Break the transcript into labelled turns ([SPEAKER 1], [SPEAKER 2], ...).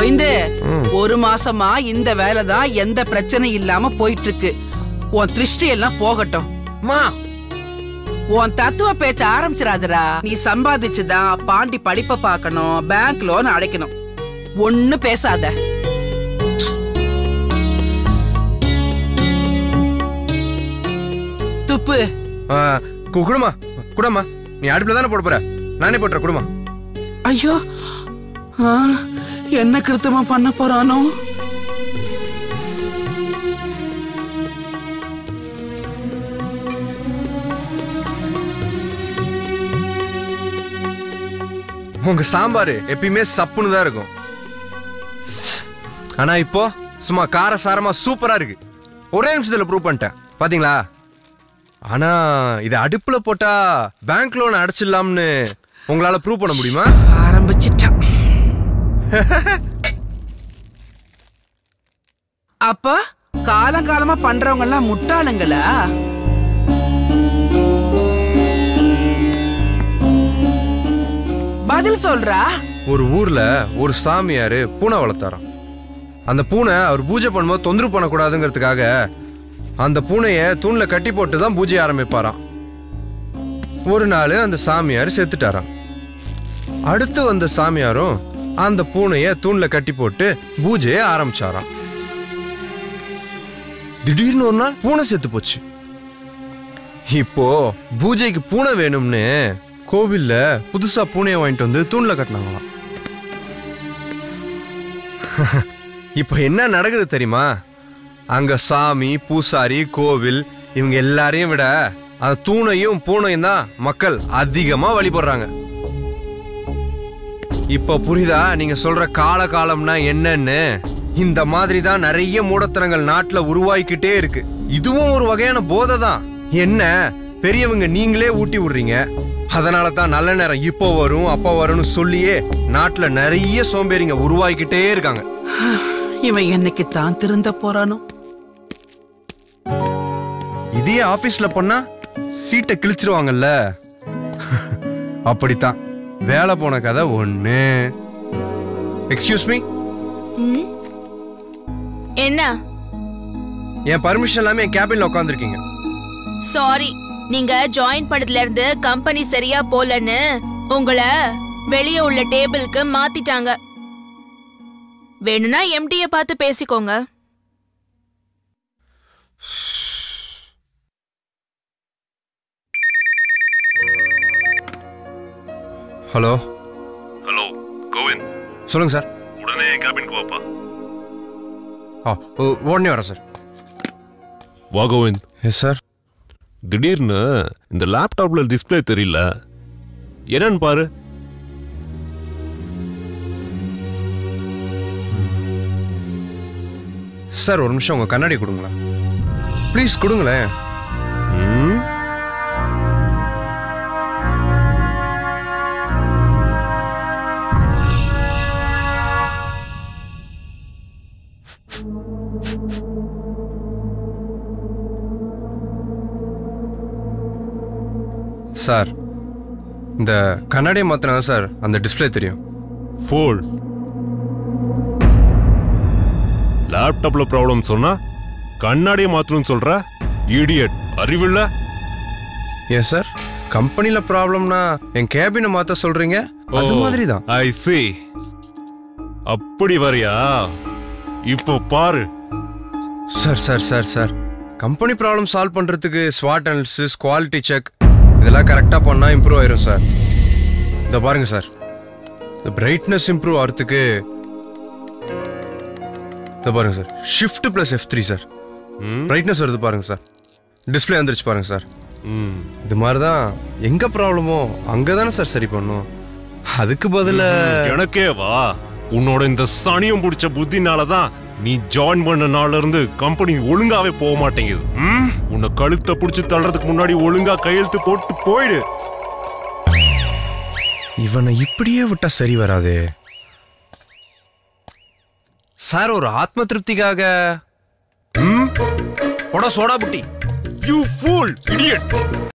[SPEAKER 1] கோவிந்து ஒரு மாசமா இந்த வேலை தான் எந்த பிரச்சனை இல்லாம போயிட்டு இருக்கு உன் திருஷ்டி எல்லாம் போகட்டும்
[SPEAKER 2] மா
[SPEAKER 1] உன் தத்துவ பேச்ச ஆரம்பிச்சிடாதடா நீ சம்பாதிச்சுதான் பாண்டி படிப்ப பார்க்கணும் பேங்க் லோன் அடைக்கணும் ஒண்ணு பேசாத துப்பு
[SPEAKER 2] ஆ, கு- குடுமா குடமா நீ அடுப்புல தானே போட போற நானே போட்டுற குடுமா
[SPEAKER 1] ஐயோ ஆ, என்ன கிருத்தமா பண்ண போறானோ
[SPEAKER 2] உங்க சாம்பார் எப்பயுமே சப்புன்னு தான் இருக்கும் ஆனா இப்போ சும்மா கார சாரமா சூப்பரா இருக்கு ஒரே நிமிஷத்துல ப்ரூவ் பண்ணிட்டேன் பாத்தீங்களா ஆனா இது அடுப்புல போட்டா பேங்க் லோன் அடைச்சிடலாம்னு உங்களால ப்ரூவ் பண்ண முடியுமா
[SPEAKER 1] ஆரம்பிச்சிட்டான் அப்ப காலங்காலமா பண்றவங்க எல்லாம் முட்டாளுங்களா பதில் சொல்றா
[SPEAKER 2] ஒரு ஊர்ல ஒரு சாமியாரு பூனை வளர்த்தாராம் அந்த பூனை அவர் பூஜை பண்ணும்போது தொந்தரவு பண்ணக்கூடாதுங்கிறதுக்காக அந்த பூனையை தூண்ல கட்டி போட்டு தான் பூஜை ஆரம்பிப்பாராம் ஒரு நாள் அந்த சாமியார் செத்துட்டாராம் அடுத்து வந்த சாமியாரும் அந்த பூனையை தூண்ல கட்டி போட்டு பூஜையை ஆரம்பிச்சாராம் திடீர்னு ஒரு நாள் பூனை செத்து போச்சு இப்போ பூஜைக்கு பூனை வேணும்னு கோவில்ல புதுசா பூனையை வாங்கிட்டு வந்து தூண்ல கட்டினாங்களாம் இப்போ என்ன நடக்குது தெரியுமா அங்க சாமி பூசாரி கோவில் இவங்க எல்லாரையும் விட அந்த தூணையும் பூனையும் தான் மக்கள் அதிகமா வழிபடுறாங்க இப்போ புரியுதா நீங்க சொல்ற கால காலம்னா என்னன்னு இந்த மாதிரி தான் நிறைய மூடத்தனங்கள் நாட்டுல உருவாகிக்கிட்டே இருக்கு இதுவும் ஒரு வகையான போதை தான் என்ன பெரியவங்க நீங்களே ஊட்டி விடுறீங்க அதனால தான் நல்ல நேரம் இப்போ வரும் அப்போ வரும்னு சொல்லியே நாட்டுல நிறைய சோம்பேறிங்க உருவாகிக்கிட்டே இருக்காங்க
[SPEAKER 1] இவன் என்னைக்கு தான் திருந்த போறானோ
[SPEAKER 2] இதே ஆபீஸ்ல பண்ணா சீட்டை கிழிச்சிருவாங்கல்ல அப்படித்தான் வேலை போன கதை ஒண்ணு எக்ஸ்கியூஸ் மீ
[SPEAKER 3] ம்? என்ன
[SPEAKER 2] என் பர்மிஷன் இல்லாம என் கேபின்ல உட்காந்துருக்கீங்க
[SPEAKER 3] சாரி நீங்க ஜாயின் பண்ணதுல இருந்து கம்பெனி சரியா போலன்னு உங்களை வெளியே உள்ள டேபிளுக்கு மாத்திட்டாங்க வேணும்னா எம்டிய பார்த்து பேசிக்கோங்க
[SPEAKER 2] ஹலோ
[SPEAKER 4] ஹலோ கோவிந்த்
[SPEAKER 2] சொல்லுங்க சார்
[SPEAKER 4] உடனே கேபினுக்கு வாப்பா
[SPEAKER 2] ஆ ஓ, உடனே வரேன் சார்
[SPEAKER 4] வா கோவிந்த்
[SPEAKER 2] எஸ் சார்
[SPEAKER 4] திடீர்னு இந்த லேப்டாப்ல டிஸ்ப்ளே தெரியல என்னன்னு பாரு
[SPEAKER 2] சார் ஒரு நிமிஷம் உங்க கண்ணாடி கொடுங்களேன் ப்ளீஸ் கொடுங்களேன்
[SPEAKER 4] ம்?
[SPEAKER 2] சார் இந்த கண்ணாடியை மாத்தினா சார் அந்த டிஸ்ப்ளே தெரியும்
[SPEAKER 4] ஃபோல் லேப்டாப்ல ப்ராப்ளம் சொன்னா கண்ணாடியை மாத்தணும்னு சொல்ற இடியட் அறிவில்ல
[SPEAKER 2] ஏன் சார் கம்பெனில ப்ராப்ளம்னா என் கேபினை மாத்த சொல்றீங்க அது மாதிரி தான்
[SPEAKER 4] ஐ see அப்படி வரியா இப்போ பாரு
[SPEAKER 2] sir sir sir sir company problem solve பண்றதுக்கு ஸ்வாட் அனாலிசிஸ் குவாலிட்டி செக் இதெல்லாம் கரெக்டாக பண்ணா இம்ப்ரூவ் ஆயிரும் சார் இதை பாருங்க சார் இந்த பிரைட்னஸ் இம்ப்ரூவ் ஆகிறதுக்கு இதை பாருங்க sir shift plus F three sir
[SPEAKER 4] ம்?
[SPEAKER 2] பிரைட்னஸ் வருது பாருங்க சார் டிஸ்ப்ளே வந்துருச்சு பாருங்க சார்
[SPEAKER 4] ம்.
[SPEAKER 2] இது மாதிரி தான் எங்க ப்ராப்ளமோ அங்கே தானே சார் சரி பண்ணும் அதுக்கு பதிலா
[SPEAKER 4] எனக்கே வா உன்னோட இந்த சனியம் பிடிச்ச புத்தினால தான் நீ ஜாயின் பண்ண நாள்ல இருந்து கம்பெனி ஒழுங்காவே போக மாட்டேங்குது ம்? உன்னை கழுத்தை பிடிச்சி தள்ளுறதுக்கு முன்னாடி ஒழுங்கா கையெழுத்து போட்டு போயிடு
[SPEAKER 2] இவனை இப்படியே விட்டா சரி வராதே சார் ஒரு ஆத்ம திருப்திக்காக
[SPEAKER 4] ம்?
[SPEAKER 2] போட சோடா புட்டி
[SPEAKER 4] You fool, idiot!